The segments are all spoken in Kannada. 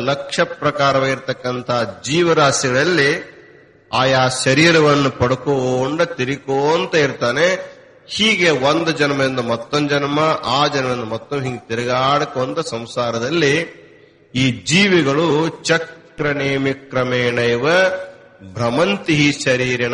ಲಕ್ಷ ಪ್ರಕಾರವಾಗಿರ್ತಕ್ಕಂಥ ಜೀವರಾಶಿಗಳಲ್ಲಿ ಆಯಾ ಶರೀರವನ್ನು ಪಡ್ಕೋಂಡ ತಿರುಕೋಂತ ಇರ್ತಾನೆ ಹೀಗೆ ಒಂದು ಜನ್ಮದಿಂದ ಮತ್ತೊಂದು ಜನ್ಮ ಆ ಜನ್ಮದಿಂದ ಮತ್ತೊಂದು ಹಿಂಗೆ ತಿರುಗಾಡ್ಕೊಂತ ಸಂಸಾರದಲ್ಲಿ ಈ ಜೀವಿಗಳು ಚಕ್ರ ನೇಮಿ ಕ್ರಮೇಣೈವ ಭ್ರಮಂತಿ ಹಿ ಶರೀರಿಣ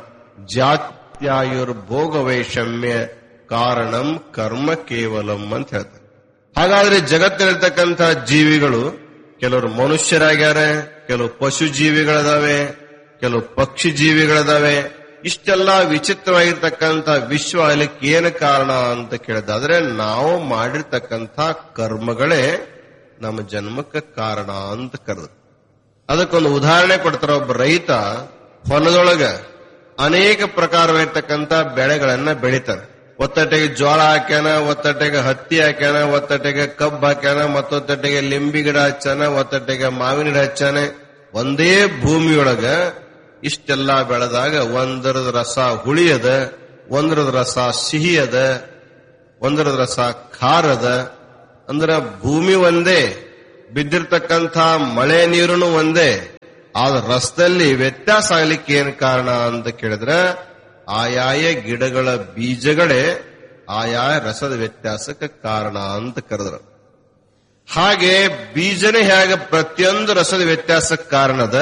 ಜಾತ್ಯಾಯುರ್ಭೋಗ ವೈಷಮ್ಯ ಕಾರಣಂ ಕರ್ಮ ಕೇವಲಂ ಅಂತ ಹೇಳ್ತಾರೆ ಹಾಗಾದ್ರೆ ಜಗತ್ತಿನಲ್ಲಿರ್ತಕ್ಕಂಥ ಜೀವಿಗಳು ಕೆಲವರು ಮನುಷ್ಯರಾಗ್ಯಾರ ಕೆಲವು ಪಶು ಜೀವಿಗಳಿದಾವೆ ಕೆಲವು ಪಕ್ಷಿ ಜೀವಿಗಳಿದಾವೆ ಇಷ್ಟೆಲ್ಲ ವಿಚಿತ್ರವಾಗಿರ್ತಕ್ಕಂಥ ವಿಶ್ವ ಆಗಲಿಕ್ಕೆ ಏನು ಕಾರಣ ಅಂತ ಕೇಳಿದಾದ್ರೆ ನಾವು ಮಾಡಿರ್ತಕ್ಕಂಥ ಕರ್ಮಗಳೇ ನಮ್ಮ ಜನ್ಮಕ್ಕೆ ಕಾರಣ ಅಂತ ಕರೆದು ಅದಕ್ಕೊಂದು ಉದಾಹರಣೆ ಕೊಡ್ತಾರ ಒಬ್ಬ ರೈತ ಹೊಲದೊಳಗ ಅನೇಕ ಪ್ರಕಾರವಾಗಿರ್ತಕ್ಕಂಥ ಬೆಳೆಗಳನ್ನ ಬೆಳಿತಾನೆ ಒತ್ತಟೆಗೆ ಜೋಳ ಹಾಕ್ಯಾನ ಒತ್ತಟೆಗೆ ಹತ್ತಿ ಹಾಕ್ಯಾನ ಒತ್ತಟೆಗೆ ಕಬ್ಬು ಹಾಕ್ಯಾನ ಮತ್ತೊತ್ತಟೆಗೆ ಲಿಂಬಿ ಗಿಡ ಹಚ್ಚಾನ ಒತ್ತಟೆಗೆ ಮಾವಿನ ಗಿಡ ಹಚ್ಚಾನೆ ಒಂದೇ ಭೂಮಿಯೊಳಗ ಇಷ್ಟೆಲ್ಲ ಬೆಳೆದಾಗ ಒಂದರದ ರಸ ಹುಳಿ ಅದ ಒಂದರದ ರಸ ಸಿಹಿ ಅದ ಒಂದರದ ರಸ ಖಾರ ಅದ ಅಂದ್ರ ಭೂಮಿ ಒಂದೇ ಬಿದ್ದಿರ್ತಕ್ಕಂಥ ಮಳೆ ನೀರುನು ಒಂದೇ ಆದ ರಸದಲ್ಲಿ ವ್ಯತ್ಯಾಸ ಆಗ್ಲಿಕ್ಕೆ ಏನ್ ಕಾರಣ ಅಂತ ಕೇಳಿದ್ರೆ ಆಯಾಯ ಗಿಡಗಳ ಬೀಜಗಳೇ ಆಯಾಯ ರಸದ ವ್ಯತ್ಯಾಸಕ್ಕೆ ಕಾರಣ ಅಂತ ಕರೆದ್ರು ಹಾಗೆ ಬೀಜನೇ ಹೇಗೆ ಪ್ರತಿಯೊಂದು ರಸದ ವ್ಯತ್ಯಾಸಕ್ಕೆ ಕಾರಣದ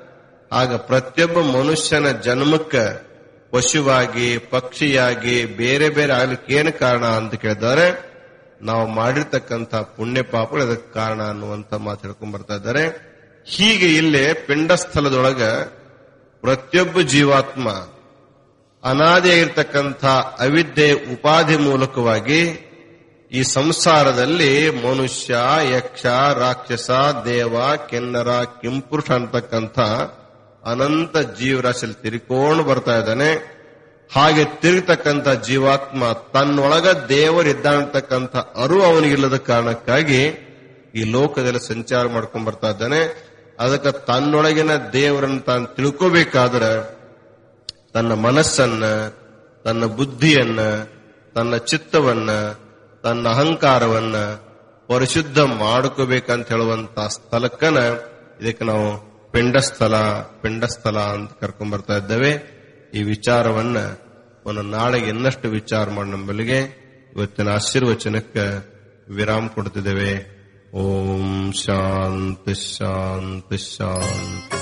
ಆಗ ಪ್ರತಿಯೊಬ್ಬ ಮನುಷ್ಯನ ಜನ್ಮಕ್ಕೆ ಪಶುವಾಗಿ ಪಕ್ಷಿಯಾಗಿ ಬೇರೆ ಬೇರೆ ಆಗ್ಲಿಕ್ಕೆ ಏನು ಕಾರಣ ಅಂತ ಕೇಳಿದ್ದಾರೆ ನಾವು ಮಾಡಿರ್ತಕ್ಕಂಥ ಪುಣ್ಯ ಪಾಪಗಳು ಅದಕ್ಕೆ ಕಾರಣ ಅನ್ನುವಂತ ಮಾತು ಹೇಳ್ಕೊಂಡ್ ಬರ್ತಾ ಇದ್ದಾರೆ ಹೀಗೆ ಇಲ್ಲೇ ಪಿಂಡಸ್ಥಲದೊಳಗ ಪ್ರತಿಯೊಬ್ಬ ಜೀವಾತ್ಮ ಅನಾದಿಯಾಗಿರ್ತಕ್ಕಂಥ ಅವಿದ್ಯೆ ಉಪಾಧಿ ಮೂಲಕವಾಗಿ ಈ ಸಂಸಾರದಲ್ಲಿ ಮನುಷ್ಯ ಯಕ್ಷ ರಾಕ್ಷಸ ದೇವ ಕೆನ್ನರ ಕಿಂಪುರುಷ ಅಂತಕ್ಕಂಥ ಅನಂತ ಜೀವರಾಶಿಯಲ್ಲಿ ತಿರುಕೊಂಡು ಬರ್ತಾ ಇದ್ದಾನೆ ಹಾಗೆ ತಿರುಗತಕ್ಕಂಥ ಜೀವಾತ್ಮ ತನ್ನೊಳಗ ದೇವರಿದ್ದಾನತಕ್ಕಂಥ ಅರು ಅವನಿಗಿಲ್ಲದ ಕಾರಣಕ್ಕಾಗಿ ಈ ಲೋಕದಲ್ಲಿ ಸಂಚಾರ ಮಾಡ್ಕೊಂಡ್ ಬರ್ತಾ ಇದ್ದಾನೆ ಅದಕ್ಕೆ ತನ್ನೊಳಗಿನ ದೇವರನ್ನು ತಾನು ತಿಳ್ಕೋಬೇಕಾದ್ರೆ ತನ್ನ ಮನಸ್ಸನ್ನ ತನ್ನ ಬುದ್ಧಿಯನ್ನ ತನ್ನ ಚಿತ್ತವನ್ನ ತನ್ನ ಅಹಂಕಾರವನ್ನ ಪರಿಶುದ್ಧ ಮಾಡ್ಕೋಬೇಕಂತ ಹೇಳುವಂತ ಸ್ಥಳಕ್ಕನ ಇದಕ್ಕೆ ನಾವು ಪಿಂಡಸ್ಥಲ ಪಿಂಡಸ್ಥಲ ಅಂತ ಕರ್ಕೊಂಡ್ ಬರ್ತಾ ಇದ್ದೇವೆ ಈ ವಿಚಾರವನ್ನ ಒಂದು ನಾಳೆಗೆ ಇನ್ನಷ್ಟು ವಿಚಾರ ಮಾಡಿ ನಮ್ಮಲ್ಲಿಗೆ ಇವತ್ತಿನ ಆಶೀರ್ವಚನಕ್ಕೆ ವಿರಾಮ ಕೊಡ್ತಿದ್ದೇವೆ ಓಂ ಶಾಂತಿ ಶಾಂತಿ ಶಾಂತಿ